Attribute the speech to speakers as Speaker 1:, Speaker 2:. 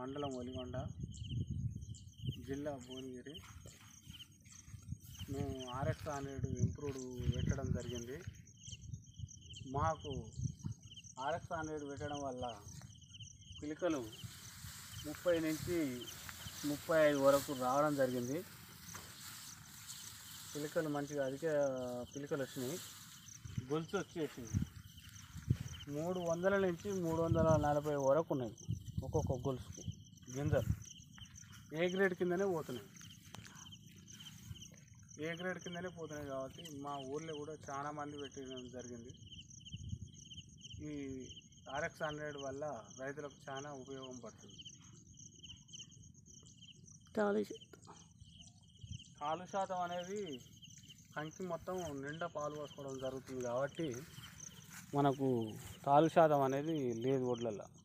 Speaker 1: మండలం ఒలిగొండ జిల్లా భువనగిరి మేము ఆర్ఎక్స్ హండ్రెడ్ ఇంప్రూవ్డ్ పెట్టడం జరిగింది మాకు ఆర్ఎక్స్ హండ్రెడ్ పెట్టడం వల్ల పిలికలు ముప్పై నుంచి ముప్పై ఐదు వరకు రావడం జరిగింది పిలికలు మంచిగా అధిక పిలికలు వచ్చినాయి గొలుసు వచ్చేసింది మూడు వందల నుంచి మూడు వందల నలభై వరకు ఉన్నాయి ఒక్కొక్క గొలుసుకి గింజలు ఏ గ్రేడ్ కిందనే పోతున్నాయి ఏ గ్రేడ్ కిందనే పోతున్నాయి కాబట్టి మా ఊర్లో కూడా చాలా మంది పెట్టడం జరిగింది ఈ ఆర్ఎక్స్ హండ్రెడ్ వల్ల రైతులకు చాలా ఉపయోగం పడుతుంది పాలు శాతం అనేది కంకి మొత్తం నిండా పాలు పోసుకోవడం జరుగుతుంది కాబట్టి మనకు తాలు శాతం అనేది లేదు ఒడ్లల్లో